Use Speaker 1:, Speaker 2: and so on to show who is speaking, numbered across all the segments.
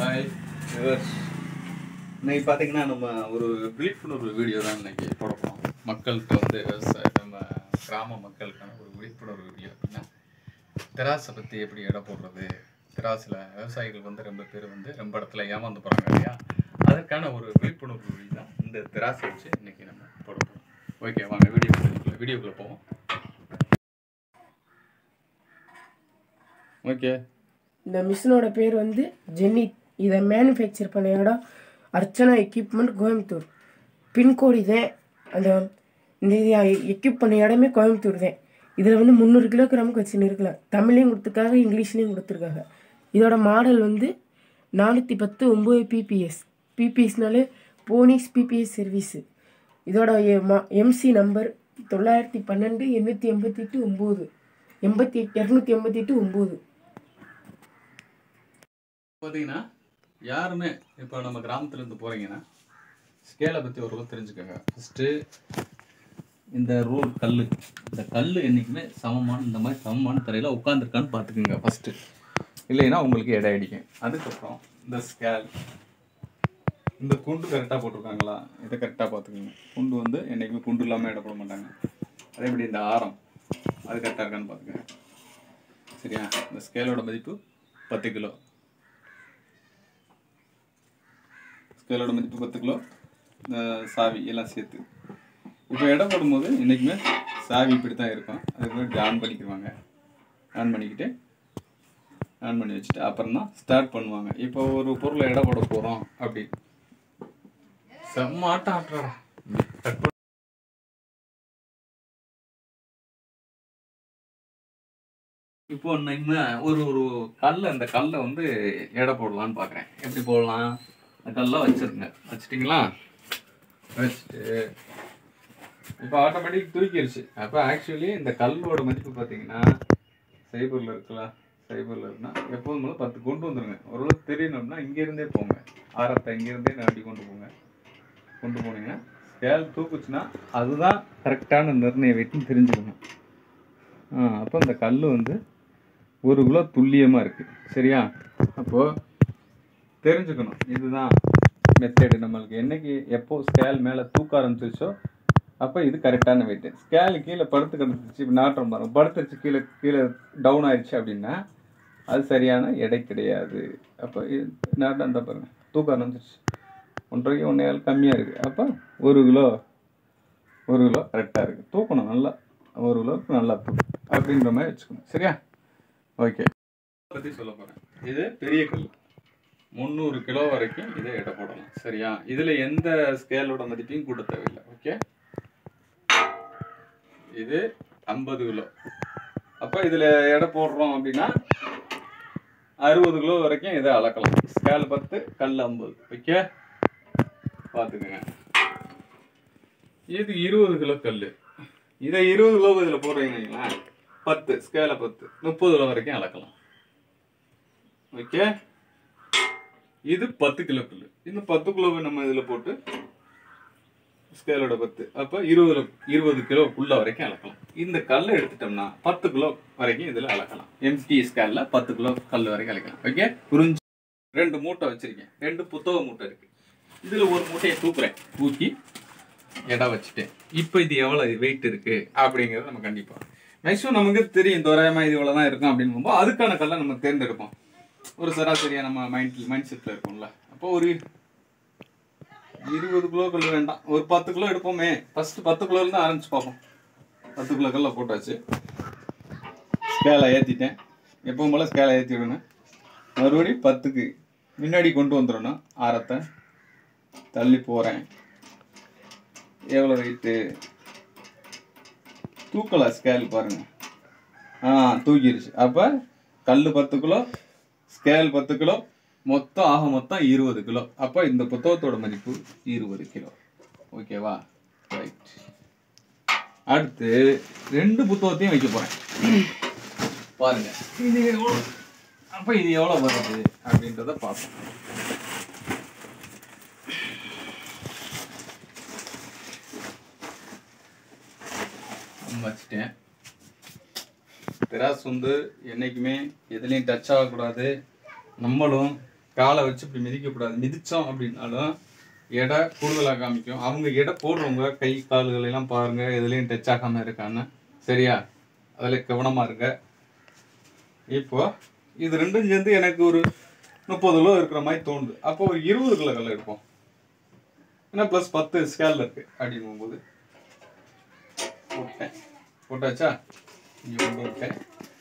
Speaker 1: hi viewers இன்னைக்கு பார்த்தீங்கன்னா நம்ம ஒரு விழிப்புணர்வு வீடியோ தான் இன்னைக்கு போட போகிறோம் மக்கள்கிட்ட வந்து விவசாய நம்ம கிராம மக்களுக்கான ஒரு விழிப்புணர்வு வீடியோ அப்படின்னா திராசை பற்றி எப்படி எடை போடுறது திராசில் விவசாயிகள் வந்து ரொம்ப பேர் வந்து ரொம்ப இடத்துல ஏமாந்து போகிறாங்க இல்லையா அதற்கான ஒரு விழிப்புணர்வு வீடியோ தான் இந்த திராசை வச்சு இன்னைக்கு நம்ம போட போகிறோம் ஓகே வாங்க வீடியோ வீடியோக்குள்ளே போவோம் ஓகே
Speaker 2: இந்த மிஷினோட பேர் வந்து ஜென்னி இதை மேனுஃபேக்சர் பண்ண இடம் அர்ச்சனா எக்யூப்மெண்ட் கோயம்புத்தூர் பின்கோடு இதே அந்த இந்த எக்யூப் பண்ண இடமே கோயம்புத்தூர் தான் இதில் வந்து முந்நூறு கிலோகிராமுக்கு வச்சுன்னு இருக்கலாம் தமிழ்லையும் கொடுத்துருக்காங்க இங்கிலீஷ்லேயும் கொடுத்துருக்காங்க இதோட மாடல் வந்து நானூற்றி பத்து ஒம்பது பிபிஎஸ் பிபிஎஸ்னாலே போனீஸ் பிபிஎஸ் சர்வீஸு இதோட எம்சி நம்பர் தொள்ளாயிரத்தி பன்னெண்டு எண்ணூற்றி எண்பத்தெட்டு ஒம்பது எண்பத்தி இரநூத்தி எண்பத்தி எட்டு ஒம்பது
Speaker 1: பார்த்தீங்கன்னா யாருமே இப்போ நம்ம கிராமத்துலேருந்து போகிறீங்கன்னா ஸ்கேலை பற்றி ஓரளவு தெரிஞ்சுக்கோங்க ஃபஸ்ட்டு இந்த ரூல் கல் இந்த கல் என்றைக்குமே சமமான இந்த மாதிரி சமமான தரையில் உட்காந்துருக்கான்னு பார்த்துக்குங்க ஃபஸ்ட்டு இல்லைன்னா உங்களுக்கு எடை அடிக்கும் அதுக்கப்புறம் இந்த ஸ்கேல் இந்த குண்டு கரெக்டாக போட்டிருக்காங்களா இதை கரெக்டாக பார்த்துக்குங்க குண்டு வந்து என்றைக்குமே குண்டு இல்லாமல் எடை போட மாட்டாங்க அதேபடி இந்த ஆரம் அது கரெக்டாக இருக்கான்னு பார்த்துக்கங்க சரியா இந்த ஸ்கேலோட மதிப்பு பத்து கிலோ ஸ்கேலோட மதிப்பு பத்து கிலோ இந்த சாவி எல்லாம் சேர்த்து இப்போ எடை போடும்போது என்றைக்குமே சாவி இப்படி தான் இருக்கும் அதுக்கு முன்னாடி ஆன் பண்ணிக்குவாங்க ஆன் பண்ணிக்கிட்டு ஆன் பண்ணி வச்சுட்டு அப்புறம் தான் ஸ்டார்ட் பண்ணுவாங்க இப்போ ஒரு பொருளை எடை போட போகிறோம் அப்படி செம்ம ஆட்டம் ஆட்டுறா கட் பண்ண இப்போ நம்ம ஒரு ஒரு கல்லை அந்த கல்லை வந்து எடை போடலான்னு பார்க்குறேன் எப்படி போடலாம் அந்த கல்லை வச்சிருங்க வச்சிட்டிங்களா வச்சுட்டு இப்போ ஆட்டோமேட்டிக் தூக்கிடுச்சு அப்போ ஆக்சுவலி இந்த கல்லோட மதிப்பு பார்த்தீங்கன்னா சைபரில் இருக்கலாம் சைபரில் இருக்குன்னா எப்போதும் போல பத்து கொண்டு வந்துருங்க ஓரளவுக்கு தெரியணும்னா இங்கேருந்தே போங்க ஆரத்தை இங்கேருந்தே நாட்டி கொண்டு போங்க கொண்டு போனீங்கன்னா ஸ்கேல் தூக்குச்சுன்னா அதுதான் கரெக்டான நிர்ணய வெயிட்னு தெரிஞ்சுக்கணும் ஆ அப்போ இந்த கல் வந்து ஒரு கிலோ துல்லியமாக இருக்குது சரியா அப்போது தெரிஞ்சுக்கணும் இதுதான் மெத்தடு நம்மளுக்கு என்னைக்கு எப்போ ஸ்கேல் மேலே தூக்க ஆரம்பிச்சிருச்சோ அப்போ இது கரெக்டான வெயிட்டு ஸ்கேல் கீழே படுத்து கிடந்துச்சு இப்போ நாட்டம் பாருங்க படுத்துருச்சு கீழே கீழே டவுன் ஆயிடுச்சு அப்படின்னா அது சரியான எடை கிடையாது அப்போ இது நாட்டம் அந்த பாருங்க தூக்க ஆரம்பிச்சிருச்சு ஒன்றரைக்கு ஒன்றே கால் கம்மியாக இருக்குது அப்போ ஒரு கிலோ ஒரு கிலோ கரெக்டாக இருக்குது தூக்கணும் நல்லா ஒரு கிலோவுக்கு நல்லா தூக்கும் அப்படின்ற மாதிரி வச்சுக்கணும் சரியா ஓகே பற்றி சொல்ல போகிறேன் இது பெரிய கல் முந்நூறு கிலோ வரைக்கும் இதை எடை போடலாம் சரியா இதில் எந்த ஸ்கேலோட மதிப்பையும் கூட தேவையில்லை ஓகே இது ஐம்பது கிலோ அப்போ இதில் எடை போடுறோம் அப்படின்னா அறுபது கிலோ வரைக்கும் இதை அளக்கலாம் ஸ்கேல் பத்து கல் ஐம்பது ஓகே பார்த்துக்கோங்க இது இருபது கிலோ கல் இதை இருபது கிலோ இதில் போடுறீங்கன்னா பத்து ஸ்கேலை பத்து முப்பது கிலோ வரைக்கும் அளக்கலாம் ஓகே இது பத்து கிலோ கல் இந்த பத்து கிலோவை நம்ம இதில் போட்டு ஸ்கேலோட பத்து அப்போ இருபது இருபது கிலோக்குள்ள வரைக்கும் அளக்கலாம் இந்த கல்லை எடுத்துட்டோம்னா பத்து கிலோ வரைக்கும் இதில் அளக்கலாம் எம்டி ஸ்கேலில் பத்து கிலோ கல் வரைக்கும் அளக்கலாம் ஓகே புரிஞ்சு ரெண்டு மூட்டை வச்சிருக்கேன் ரெண்டு புத்தக மூட்டை இருக்கு இதில் ஒரு மூட்டையை தூக்குறேன் தூக்கி எடை வச்சுட்டேன் இப்போ இது எவ்வளோ வெயிட் இருக்கு அப்படிங்கிறது நம்ம கண்டிப்பாக மேக்ஸிமம் நமக்கு தெரியும் தோராயமாக இது இவ்வளோ தான் இருக்கும் அப்படின்னு போகும்போது அதுக்கான கல்லை நம்ம தேர்ந்தெடுப்போம் ஒரு சராசரியாக நம்ம மைண்ட் மைண்ட் செட்டில் இருக்கும்ல அப்போ ஒரு இருபது கிலோ கல் வேண்டாம் ஒரு பத்து கிலோ எடுப்போமே ஃபர்ஸ்ட் பத்து கிலோல இருந்து ஆரம்பிச்சு பார்ப்போம் பத்து கிலோ கல்ல போட்டாச்சு ஸ்கேலை ஏற்றிட்டேன் எப்பவும் போல் ஸ்கேலை ஏற்றி விடணும் மறுபடியும் பத்துக்கு முன்னாடி கொண்டு வந்துடணும் ஆரத்தை தள்ளி போகிறேன் எவ்வளோ வெயிட்டு தூக்கலை ஸ்கேல் பாருங்க ஆ தூக்கிடுச்சு அப்போ கல் பத்து கிலோ ஸ்கேல் பத்து கிலோ மொத்தம் ஆக மொத்தம் இருபது கிலோ அப்போ இந்த புத்தகத்தோட மதிப்பு இருபது கிலோ ஓகேவா ரைட் அடுத்து ரெண்டு புத்தகத்தையும் வைக்க போறேன் பாருங்க இது எவ்வளோ அப்போ இது எவ்வளோ வருது அப்படின்றத பார்ப்போம் வச்சுட்டேன் திராஸ் வந்து என்றைக்குமே எதுலேயும் டச் ஆகக்கூடாது நம்மளும் காலை வச்சு இப்படி மிதிக்கக்கூடாது மிதிச்சோம் அப்படின்னாலும் எடை கூடுதலாக காமிக்கும் அவங்க எடை போடுறவங்க கை கால்கள் எல்லாம் பாருங்க எதுலேயும் டச் ஆகாம இருக்கான்னு சரியா அதில் கவனமா இருங்க இப்போ இது ரெண்டும் சேர்ந்து எனக்கு ஒரு முப்பது கிலோ இருக்கிற மாதிரி தோணுது அப்போ ஒரு இருபது கிலோ கல்ல எடுப்போம் ஏன்னா ப்ளஸ் பத்து ஸ்கேலில் இருக்கு அப்படிங்கும் போது போட்டேன் போட்டாச்சா இங்கே கொண்டு விட்டேன்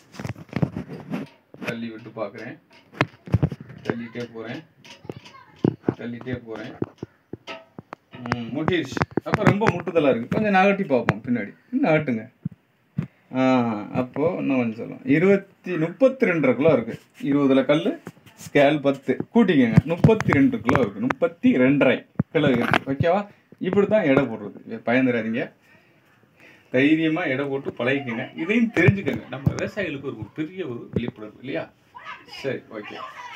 Speaker 1: தள்ளி விட்டு பார்க்குறேன் தள்ளிட்டே போகிறேன் தள்ளிட்டே போகிறேன் ம் முட்டிடுச்சு அப்போ ரொம்ப முட்டுதலாக இருக்குது கொஞ்சம் நகட்டி பார்ப்போம் பின்னாடி இன்னும் நகட்டுங்க ஆ அப்போது இன்னும் கொஞ்சம் சொல்லுவோம் இருபத்தி முப்பத்தி ரெண்டரை கிலோ இருக்குது இருபதுல கல் ஸ்கேல் பத்து கூட்டிக்கங்க முப்பத்தி ரெண்டு கிலோ இருக்குது முப்பத்தி ரெண்டரை கிலோ இருக்குது ஓகேவா இப்படி தான் எடை போடுறது பயந்துடாதீங்க தைரியமாக எடை போட்டு பழகிக்கங்க இதையும் தெரிஞ்சுக்கங்க நம்ம விவசாயிகளுக்கு ஒரு பெரிய ஒரு விழிப்புணர்வு இல்லையா சரி ஓகே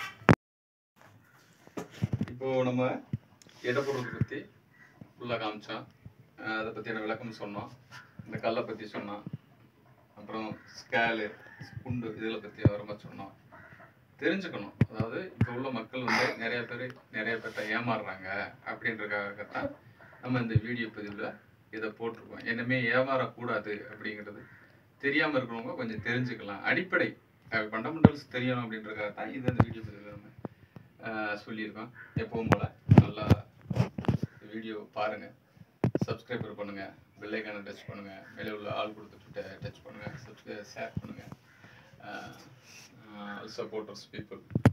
Speaker 1: இப்போ நம்ம எடை போடுறதை பற்றி ஃபுல்லாக காமிச்சோம் அஹ் அதை பற்றியான விளக்கம் சொன்னோம் இந்த கல்லை பற்றி சொன்னோம் அப்புறம் ஸ்கேலு குண்டு இதில் பற்றி விவரமாக சொன்னோம் தெரிஞ்சுக்கணும் அதாவது இப்போ உள்ள மக்கள் வந்து நிறைய பேர் நிறைய பேர்ட்ட ஏமாறுறாங்க அப்படின்றதுக்காகத்தான் நம்ம இந்த வீடியோ பதிவில் இதை போட்டிருக்கோம் என்னமே ஏமாறக்கூடாது அப்படிங்கிறது தெரியாமல் இருக்கிறவங்க கொஞ்சம் தெரிஞ்சுக்கலாம் அடிப்படை ஃபண்டமெண்டல்ஸ் தெரியணும் அப்படின்றதுக்காக தான் இது இந்த வீடியோ பதிவில் நம்ம ஆஹ், சொல்லியிருக்கோம் எப்பவும் போல் நல்லா வீடியோ பாருங்கள் சப்ஸ்கிரைபர் பண்ணுங்கள் பெல்லைக்கான டச் பண்ணுங்கள் மேலே உள்ள ஆள் கொடுத்துட்டு டச் பண்ணுங்கள் சப்ஸ்கிரைப் ஷேர் பண்ணுங்கள் சப்போர்ட்டர்ஸ் பீப்புள்